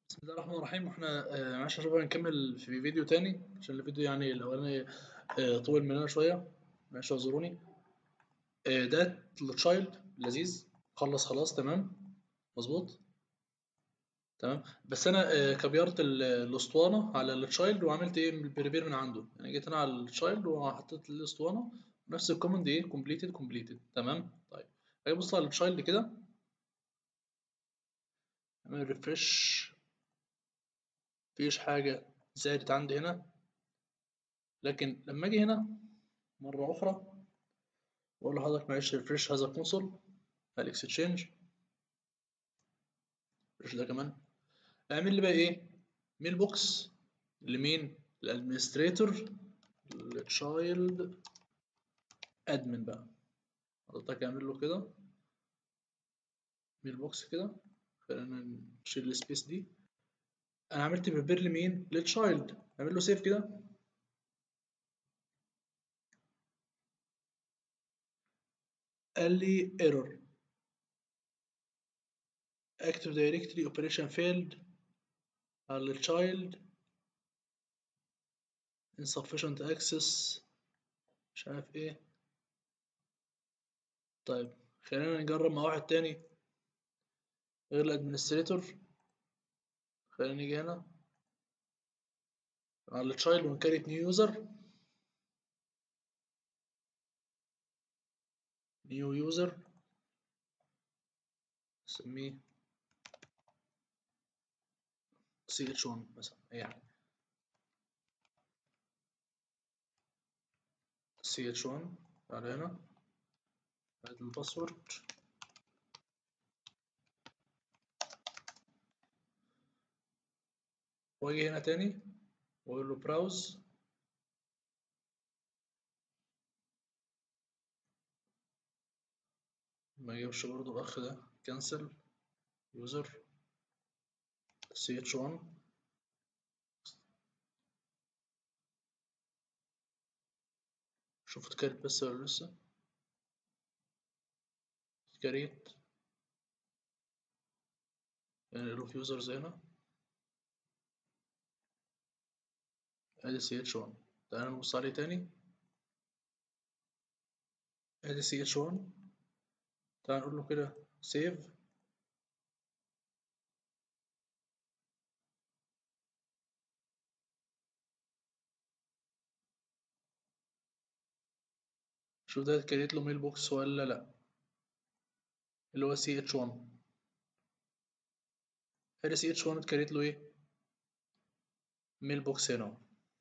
بسم الله الرحمن الرحيم واحنا آه، معلش يا شباب هنكمل في فيديو تاني عشان الفيديو يعني الاولاني آه، طول مننا شويه معلش اعذروني آه، ده التشايلد لذيذ خلص خلاص تمام مظبوط تمام بس انا آه، كبيرت ال- الاسطوانه على التشايلد وعملت ايه من البريبير من عنده يعني جيت انا على التشايلد وحطيت الاسطوانه نفس الكوماند ايه كومبليتد كومبليتد تمام طيب اجي ابص على التشايلد كده اعمل ريفرش مفيش حاجه زادت عندي هنا لكن لما اجي هنا مره اخرى واقول لحضرتك معلش ريفرش هذا الكونسول الاكستشينج ريفرش ده كمان اعمل لي بقى ايه ميل بوكس لمين الادمنستريتور التشايلد ادمن بقى حضرتك اعمل له كده ميل بوكس كده خلينا نشيل السبيس دي انا عملت بريبير لمين للتشايلد اعمل له سيف كده قال لي error active directory operation failed على child insufficient access مش عارف ايه طيب خلينا نجرب مع واحد تاني غير الادمنستريتور خلينا نيجي هنا على child ونكريت new user new user نسميه ch1 مثلا اي حاجة ch1 على هنا بعد الباسورد واجي هنا تاني واقول له براوز ما يجيبش برضو الاخ ده كنسل يوزر ch1 شوف اتكريت بس ولا لسه اتكريت يعني له في يوزرز هنا ادي ch1 تعالى نبص عليه تاني ادي ch1 تعالى نقول له كده سيف شوف ده اتكريت له ميل بوكس ولا لا اللي هو ch1 ادي ch1 اتكريت له ايه ميل بوكس هنا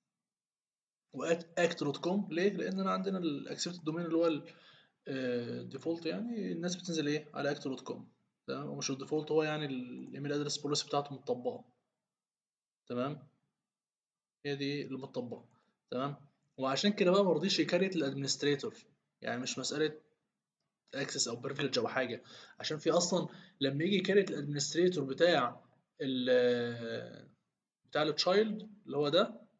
واكت دوت كوم ليه لان انا عندنا الاكسبت دومين اللي هو الديفولت يعني الناس بتنزل ايه على اكت دوت كوم تمام ومش الديفولت هو يعني الايميل ادرس بوليسي بتاعته متطبقه تمام هي دي اللي متطبقه تمام وعشان كده بقى مرضيش يكريت الادمنستريتور يعني مش مساله اكسس او بريفليج او حاجه عشان في اصلا لما يجي يكريت الادمنستريتور بتاع ال بتاع التشايلد اللي هو ده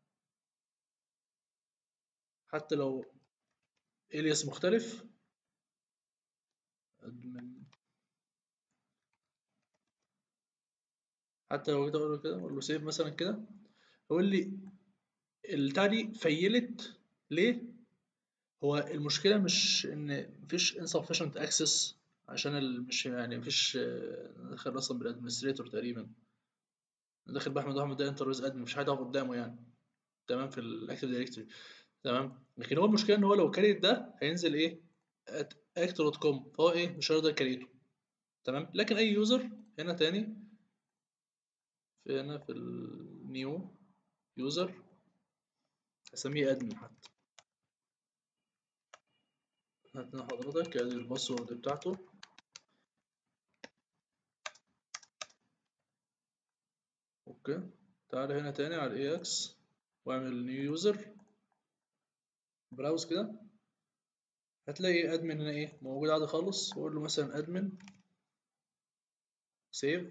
حتى لو الياس مختلف admin حتى لو جيت اقول له كده اقول له سيف مثلا كده يقول لي البتاع دي فيلت ليه هو المشكله مش ان مفيش insufficient access عشان ال... مش يعني مفيش داخل اصلا بالادمنستريتور تقريبا داخل باحمد احمد ده انترفيس ادمن مفيش حاجه قدامه يعني تمام في الاكتيف دايركتوري تمام لكن هو المشكله ان هو لو كريت ده هينزل ايه اكت دوت كوم فهو ايه مش هيقدر يكريته تمام لكن اي يوزر هنا تاني في هنا في النيو يوزر هسميه ادمن حتى هاتنا حضرتك ادي الباسورد بتاعته اوكي تعالى هنا تاني على الاي اكس واعمل نيو يوزر براوز كده هتلاقي ادمن هنا ايه موجود عادي خالص واقول له مثلا ادمن سيف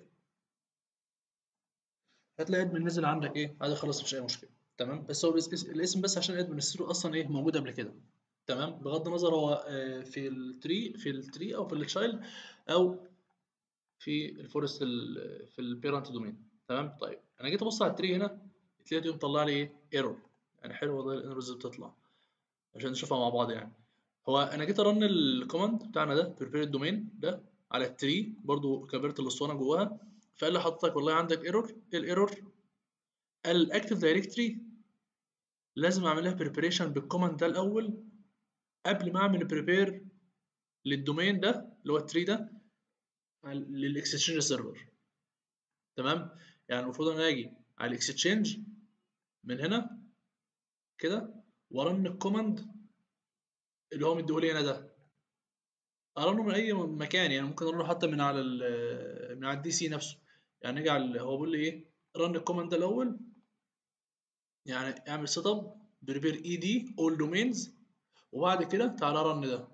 هتلاقي ادمن نزل عندك ايه عادي خالص مفيش اي مشكله تمام بس هو الاسم بس عشان ادمن اصلا ايه موجود قبل كده تمام بغض النظر هو في التري في التري او في التشايلد او في الفورست في البيرنت دومين تمام طيب انا جيت ابص على التري هنا لقيته مطلع لي ايه ايرور يعني حلو والله الايرورز بتطلع عشان نشوفها مع بعض يعني هو انا جيت ارن الكوماند بتاعنا ده بريبير الدومين ده على التري برضو كبرت الاسطوانه جواها فقال لي حضرتك والله عندك ايرور ايه الايرور قال الاكتيف دايركتري لازم اعمل لها بريبريشن بالكوماند ده الاول قبل ما اعمل بريبير للدومين ده اللي هو التري ده للاكستشينج سيرفر تمام يعني المفروض انا اجي على الاكستشينج من هنا كده وارن الكوماند اللي هو مديهولي هنا ده ارنه من اي مكان يعني ممكن ارنه حتى من على ال من على الدي سي نفسه يعني نيجي على هو بيقول لي ايه رن الكوماند ده الاول يعني اعمل سيت اب بريبير اي دي اول دومينز وبعد كده تعالى رن ده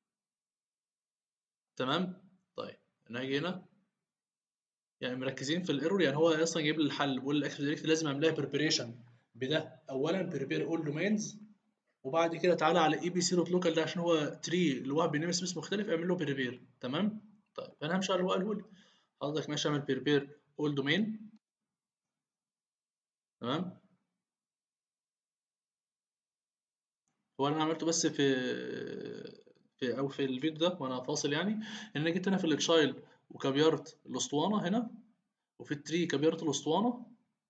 تمام طيب انا هاجي هنا يعني مركزين في الايرور يعني هو اصلا جايب لي الحل بيقول الاكتف دايركت لازم اعمل لها بريبريشن بده اولا بريبير اول دومينز وبعد كده تعالى على اي بي سي دوت لوكال ده عشان هو تري اللي هو بينام سبيس مختلف اعمل له بريبير تمام طيب انا همشي على اللي هو قاله لي حضرتك ماشي اعمل بريبير اول دومين تمام هو اللي انا عملته بس في في او في الفيديو ده وانا فاصل يعني ان انا جيت هنا في التشايلد وكبيرت الاسطوانه هنا وفي التري كبيرت الاسطوانه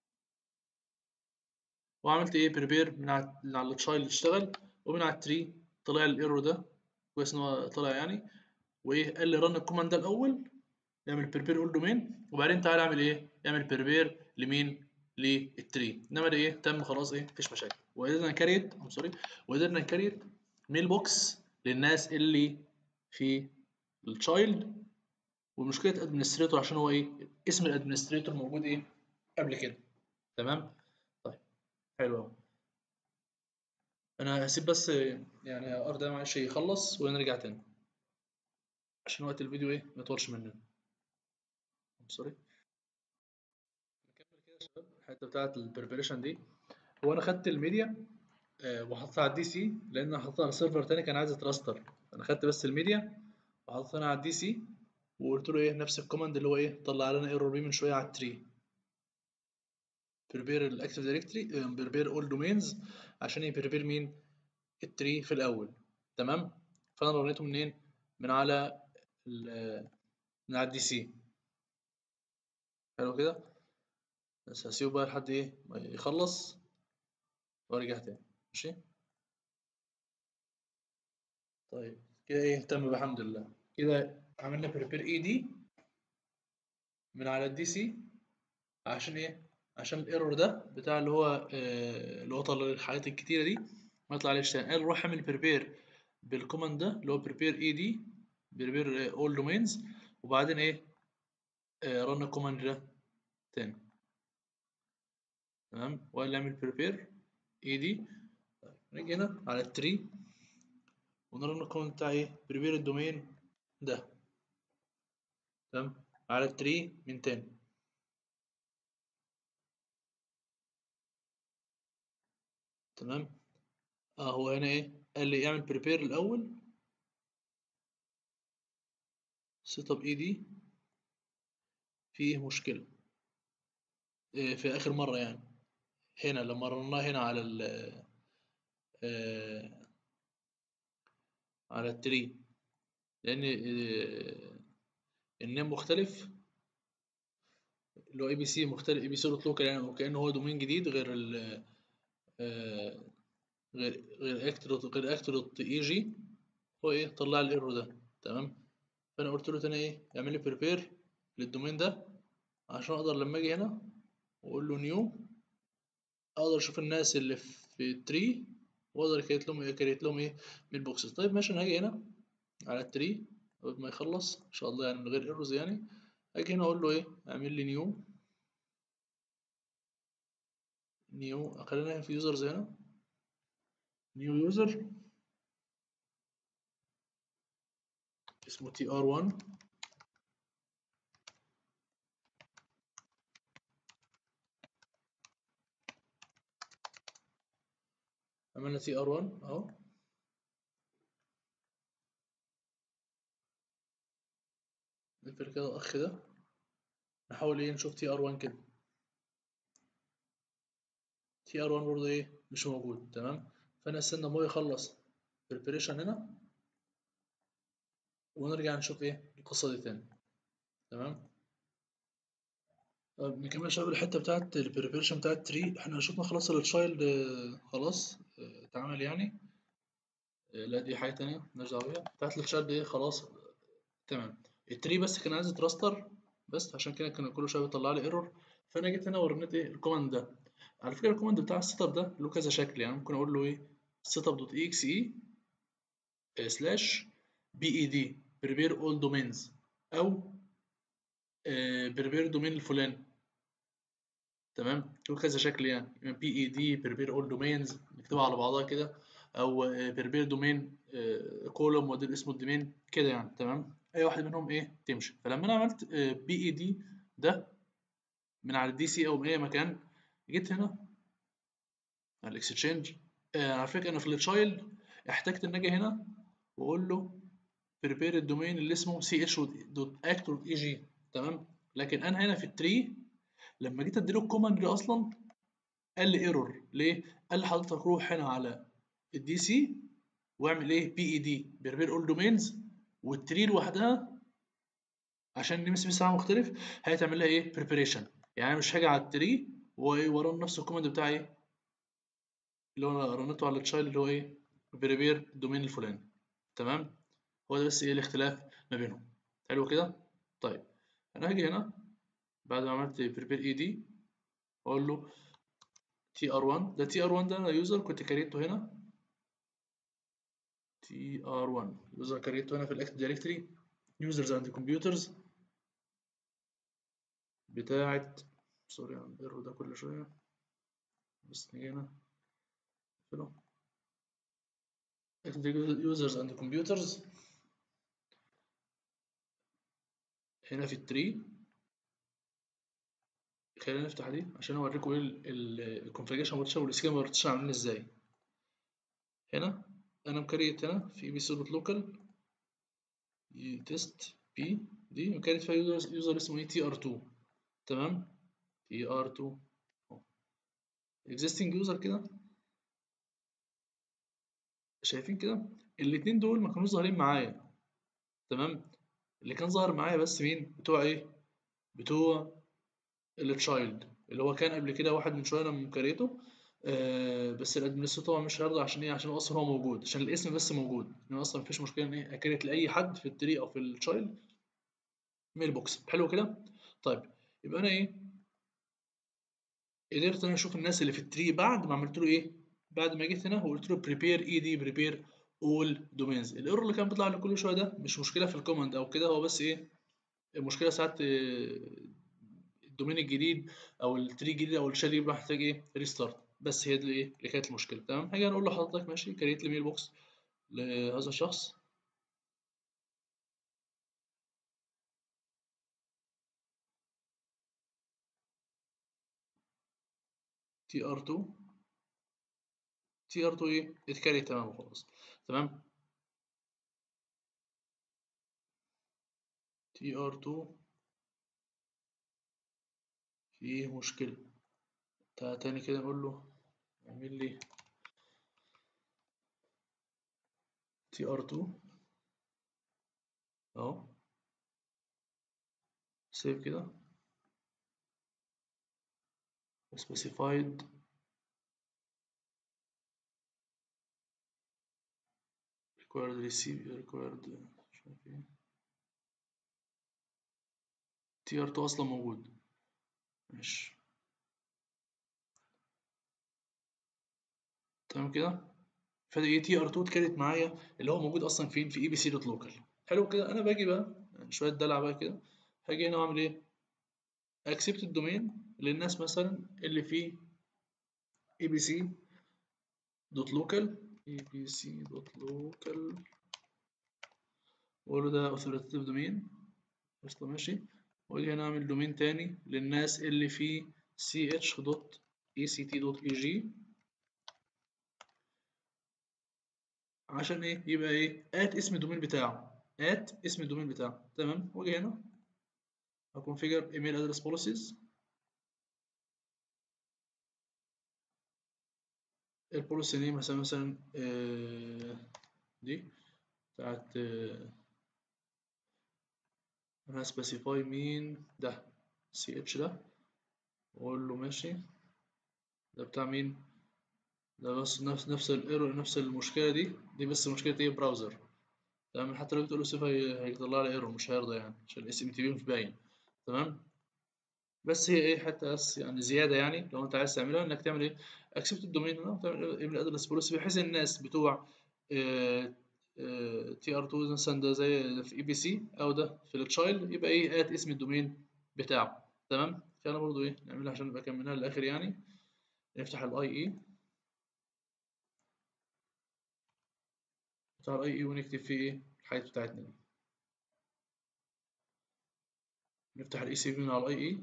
وعملت ايه بريبير من على من على التشايلد اشتغل ومن على التري طلع الايرور ده كويس ان هو طلع يعني وايه قال لي رن الكوماند ده الاول اعمل بريبير اول دومين وبعدين تعالى اعمل ايه اعمل بريبير لمين للتري انما ده ايه تم خلاص ايه مفيش مشاكل وقدرنا نكريت ام سوري وقدرنا نكريت ميل بوكس للناس اللي في التشايلد ومشكله ادمنستريتور عشان هو ايه اسم الادمنستريتور موجود ايه قبل كده تمام طيب حلو قوي انا هسيب بس يعني ارض ده معلش يخلص ونرجع تاني عشان وقت الفيديو ايه ما يطولش مننا سوري نكمل كده يا شباب الحته بتاعت البريبريشن دي هو انا خدت الميديا آه وحطيتها على الدي سي لان انا حطيتها على سيرفر تاني كان عايز يتراستر انا خدت بس الميديا وحطيتها انا على الدي سي وقلت له ايه نفس الكوماند اللي هو ايه طلع لنا ايرور بي من شويه على التري بريبير الاكتيف دايركتري بريبير اول دومينز عشان يبريبير مين التري في الاول تمام فانا رنيته منين من على من على الدي سي حلو كده بس هسيبه بقى لحد ايه ما يخلص وارجع تاني ماشي طيب كده ايه تم بحمد الله كده عملنا بريبير اي دي من على الدي سي عشان ايه عشان الايرور ده بتاع اللي هو آه اللي هو طلع الحاجات الكتيره دي ما يطلعليش تاني قال روح اعمل بريبير بالكوماند ده اللي هو بريبير اي دي بريبير اول دومينز وبعدين ايه آه رن الكوماند ده تاني تمام وقال لي اعمل بريبير اي دي نيجي هنا على التري ونرن الكوماند بتاع ايه بريبير الدومين ده تمام على التري من تاني تمام اه هو هنا ايه قال لي اعمل بريبير الاول سيت اب اي دي فيه مشكله إيه في اخر مره يعني هنا لما رناه هنا على ال آه على التري لان آه النيم مختلف اللي هو اي بي سي مختلف اي بي سي دوت لوكال يعني وكانه هو دومين جديد غير ال آه غير غير اكت دوت غير اكت دوت اي جي هو ايه طلع لي الايرور ده تمام فانا قلت له تاني ايه اعمل لي بريبير للدومين ده عشان اقدر لما اجي هنا واقول له نيو اقدر اشوف الناس اللي في التري واقدر اكريت لهم اكريت لهم ايه من البوكسز طيب ماشي انا هاجي هنا على التري قبل ما يخلص ان شاء الله يعني من غير ايرورز يعني اجي هنا اقول له ايه اعمل لي نيو نيو خلينا في يوزرز هنا نيو يوزر اسمه تي ار 1 عملنا تي ار 1 اهو نقفل كده الاخ ده نحاول ايه نشوف تي ار 1 كده تي ار 1 برضه ايه مش موجود تمام فانا استنى ما هو يخلص بريبريشن هنا ونرجع نشوف ايه القصه دي تاني تمام طب نكمل شباب الحته بتاعت البريبريشن بتاعت التري احنا شفنا خلاص التشايلد خلاص آه، اتعمل يعني آه، لا دي حاجه تانية مالناش دعوه بيها بتاعت التشايلد ايه خلاص تمام التري بس كان عايز يتراستر بس عشان كده كان كل شويه بيطلع لي ايرور فانا جيت هنا ورنيت ايه الكوماند ده على فكره الكوماند بتاع السيت اب ده له كذا شكل يعني ممكن اقول له ايه سيت اب دوت اي اكس اي سلاش بي اي دي بريبير اول دومينز او بريبير دومين الفلاني تمام له كذا شكل يعني بي اي دي بريبير اول دومينز نكتبها على بعضها كده او بريبير دومين كولوم وادي اسمه الدومين كده يعني تمام اي واحد منهم ايه تمشي فلما انا عملت بي اي دي ده من على الدي سي او من اي مكان جيت هنا على الاكستشينج آه على فكره انا في التشايلد احتجت ان اجي هنا واقول له بريبير الدومين اللي اسمه سي اتش دوت اكت دوت اي جي تمام لكن انا هنا في التري لما جيت اديله الكوماند دي اصلا قال لي ايرور ليه؟ قال لي حضرتك روح هنا على الدي سي واعمل ايه؟ بي اي دي بريبير اول دومينز والتري لوحدها عشان نمسك مساحه مختلف هيتعمل لها ايه؟ بريبريشن يعني انا مش هاجي على التري ورا نفس الكوماند بتاعي ايه؟ اللي هو انا رنيته على التشايلد اللي هو ايه؟ بريبير الدومين الفلاني تمام؟ هو ده بس ايه الاختلاف ما بينهم حلو كده؟ طيب انا هاجي هنا بعد ما عملت بريبير اي دي اقول له تي ار 1 ده تي ار 1 ده انا يوزر كنت كريته هنا تي ار 1 يوزر كريته هنا في الاكتف دايركتوري يوزرز اند كمبيوترز بتاعت سوري عن الايرور ده كل شويه بس نيجي هنا فلو يوزرز اند كمبيوترز هنا في التري خلينا نفتح دي عشان اوريكم ايه الكونفيجريشن بارتيشن والسكيما بارتيشن عاملين ازاي هنا انا مكريت هنا في بي سي دوت لوكال تيست بي دي مكريت فيها يوزر, يوزر اسمه ايه تي ار 2 تمام تي ار 2 existing يوزر كده شايفين كده الاتنين دول ما كانوش ظاهرين معايا تمام اللي كان ظاهر معايا بس مين بتوع ايه بتوع التشايلد اللي هو كان قبل كده واحد من شويه انا مكريته آه بس الادمنستريتور مش هيرضى عشان ايه عشان اصلا هو موجود عشان الاسم بس موجود يعني اصلا مفيش مشكله ان ايه اكريت لاي حد في التري او في التشايلد ميل بوكس حلو كده طيب يبقى انا ايه قدرت انا اشوف الناس اللي في التري بعد ما عملت له ايه بعد ما جيت هنا وقلت له بريبير اي دي بريبير اول دومينز الايرور اللي كان بيطلع لي كل شويه ده مش مشكله في الكوماند او كده هو بس ايه المشكله ساعات الدومين الجديد او التري الجديد او الشال يبقى محتاج ايه ريستارت بس هي دي ايه اللي كانت المشكله تمام هاجي نقول لحضرتك ماشي كريت لي ميل بوكس لهذا الشخص تي ار 2 تي ار 2 ايه اتكري تمام خلاص تمام تي ار 2 في مشكلة تعالى تاني كده نقول له اعمل لي تي ار 2 اهو سيف كده specified required receive required مش عارف ايه تي ار 2 اصلا موجود ماشي تمام كده فدي تي ار 2 اتكرت معايا اللي هو موجود اصلا فين في اي بي سي دوت لوكال حلو كده انا باجي بقى يعني شويه دلع بقى كده هاجي هنا واعمل ايه اكسبت الدومين للناس مثلا اللي في اي بي سي دوت لوكال اي بي سي دوت لوكال واقول له ده اوثوريتيف دومين قشطه ماشي واجي هنا اعمل دومين تاني للناس اللي في سي اتش دوت اي سي تي دوت اي جي عشان ايه يبقى ايه ات اسم الدومين بتاعه ات اسم الدومين بتاعه تمام واجي هنا اكونفيجر ايميل ادرس بوليسيز البوليسي دي مثلا مثلا آه، دي بتاعت آه، انا سبيسيفاي مين ده سي اتش ده واقول له ماشي ده بتاع مين ده بس نفس نفس الايرور نفس المشكله دي دي بس مشكله ايه براوزر تمام حتى لو تقول له سيف هي- هيطلع لي ايرور مش هيرضى يعني عشان الاس ام تي بي مش باين تمام بس هي ايه حتى بس يعني زياده يعني لو انت عايز تعملها انك تعمل ايه اكسبت الدومين هنا وتعمل ايميل ادرس بوليسي بحيث الناس بتوع تي ار 2 مثلا ده زي في اي بي سي او ده في التشايلد يبقى ايه ات اسم الدومين بتاعه تمام فانا برضو ايه نعملها عشان نبقى كملناها للاخر يعني نفتح الاي اي بتاع الاي اي ونكتب فيه ايه الحاجات بتاعتنا دي نفتح الاي سي بي من على الاي اي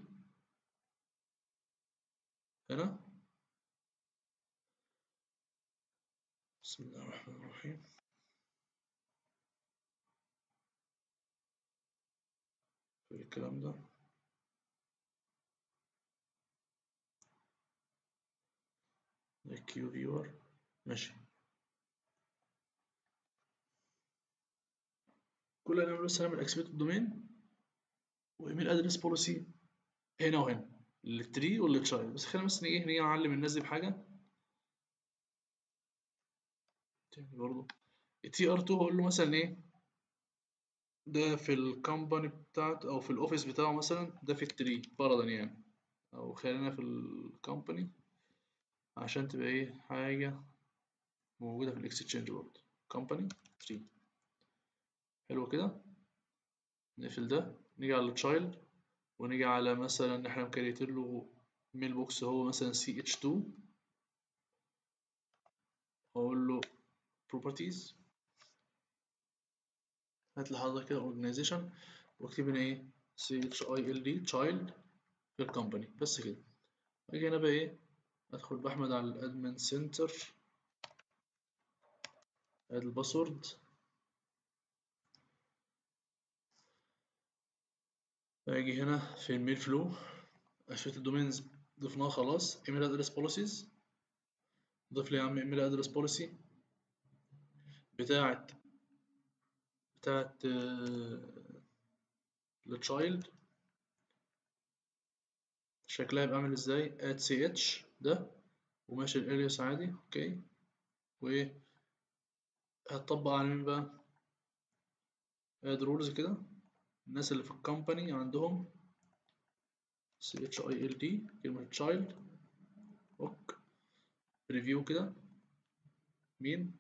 هنا بسم الله الرحمن الرحيم في الكلام ده الكيو فيور ماشي كل اللي هنعمله بس هنعمل اكسبت الدومين وايميل ادرس بوليسي هنا وهنا التري والتشايلد بس خلينا بس نيجي نيجي نعلم الناس دي بحاجه تاني برضه التي ار 2 هقول له مثلا ايه ده في الكومباني بتاعته او في الاوفيس بتاعه مثلا ده في التري فرضا يعني او خلينا في الكومباني عشان تبقى ايه حاجه موجوده في الاكستشينج برضه كومباني 3 حلو كده نقفل ده نيجي على التشايلد ونيجي على مثلا ان احنا مكريتين له ميل بوكس هو مثلا سي اتش 2 اقول له properties هات لي حضرتك كده organization واكتب هنا ايه سي اتش اي ال دي child في الكومباني بس كده اجي هنا بقى ايه ادخل باحمد على الادمن سنتر ادي الباسورد اجي هنا في الميل فلو اشوف الدومينز ضفناها خلاص ايميل ادرس بوليسيز ضيف لي يا عم ايميل ادرس بوليسي بتاعت بتاعت التشايلد شكلها يبقى عامل ازاي ات سي اتش ده وماشي الالياس عادي اوكي وايه هتطبق على مين بقى اد رولز كده الناس اللي في الكومباني عندهم سي اتش اي ال دي كلمة تشايلد اوك ريفيو كده مين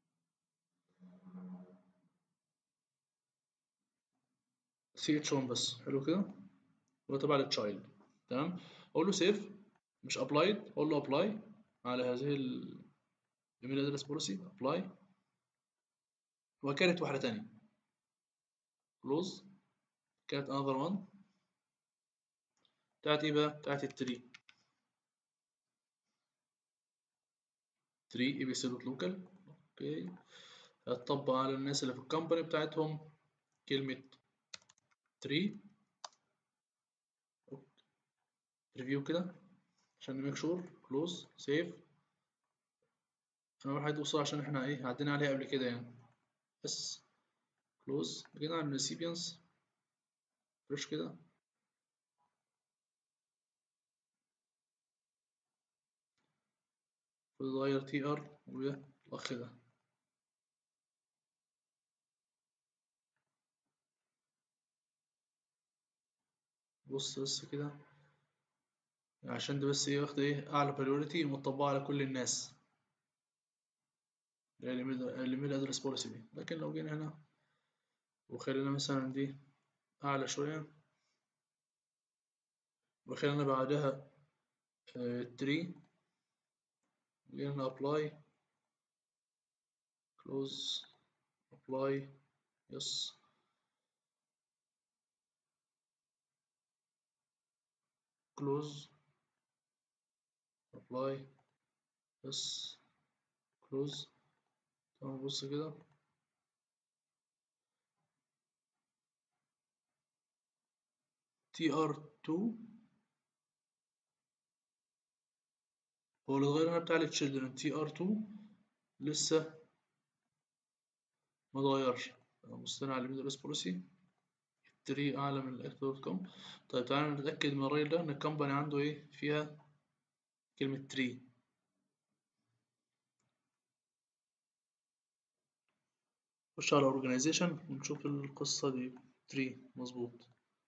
سي اتش 1 بس حلو كده هو تبع للتشايلد تمام اقول له سيف مش ابلايد اقول له ابلاي على هذه الايميل ادرس بوليسي ابلاي وكانت واحدة تانية كلوز كانت another one بتاعت ايه بقى بتاعت التري تري اي بي سي دوت لوكال اوكي هتطبق على الناس اللي في الكومباني بتاعتهم كلمة تري ريفيو كده عشان نميك شور كلوز سيف انا اول حاجة بصوا عشان احنا ايه عدينا عليها قبل كده يعني بس كلوز جينا على الريسيبيانس فريش كده وتغير تي ار والاخ ده بص بس كده عشان ده بس ايه واخد ايه اعلى بريوريتي مطبقة على كل الناس الايميل ادرس بوليسي دي لكن لو جينا هنا وخلينا مثلا دي اعلى شوية وخلينا بعدها تري جينا ابلاي كلوز ابلاي يس كلوز ابلاي يس كلوز تمام بص كده تي ار 2 هو اللي اتغير هنا بتاع التشيلدرن تي ار 2 لسه ما اتغيرش بصينا على الميدل بوليسي التري اعلى من الاكت دوت كوم طيب تعالى نتاكد من الراجل ده ان الكومباني عنده ايه فيها كلمه تري نخش على اورجانيزيشن ونشوف القصه دي تري مظبوط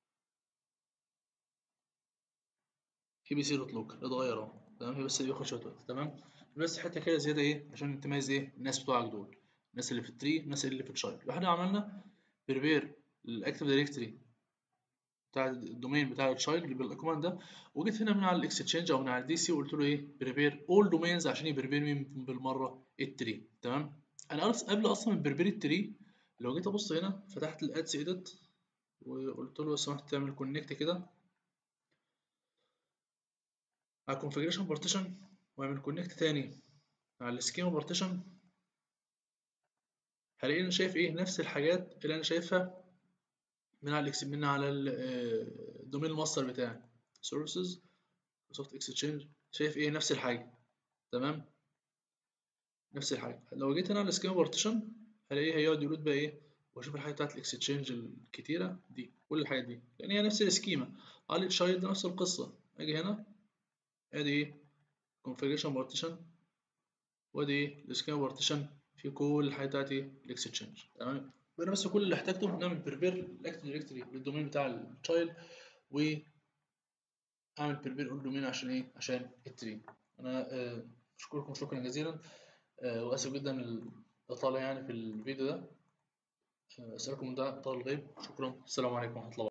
اي بي سي دوت لوك اتغير اهو تمام هي بس بياخد شويه وقت تمام بس حته كده زياده ايه عشان تميز ايه الناس بتوعك دول الناس اللي في التري الناس اللي في الشايلد احنا عملنا بريبير الاكتف دايركتري بتاع الدومين بتاع الشايلد بالكوماند ده وجيت هنا من على الاكستشينج او من على الدي سي وقلت له ايه بريبير اول دومينز عشان يبريبير مين بالمره التري تمام انا قبل اصلا من بريبير التري لو جيت ابص هنا فتحت الادس ايديت وقلت له لو سمحت تعمل كونكت كده على configuration partition واعمل كونكت تاني على السكيما بارتيشن هلاقي انا شايف ايه نفس الحاجات اللي انا شايفها من على الاكس من على الدومين الماستر بتاعي سورسز سوفت اكسشينج شايف ايه نفس الحاجه تمام نفس الحاجه لو جيت انا على السكيما بارتيشن هلاقيه هيقعد يلود بقى ايه واشوف الحاجه بتاعت الاكسشينج الكتيره دي كل الحاجات دي لان هي نفس السكيما على الشايلد نفس القصه اجي هنا ادي ايه configuration partition وادي ايه السكيما بارتيشن في كل الحاجات بتاعتي الاكستشينج تمام انا بس كل اللي احتاجته نعمل بريبير الاكتف دايركتوري للدومين بتاع التشايلد و اعمل بريبير اول دومين عشان ايه عشان التري انا آه اشكركم شكرا جزيلا آه واسف جدا الاطاله يعني في الفيديو ده آه اسالكم ده اطال الغيب شكرا السلام عليكم ورحمه الله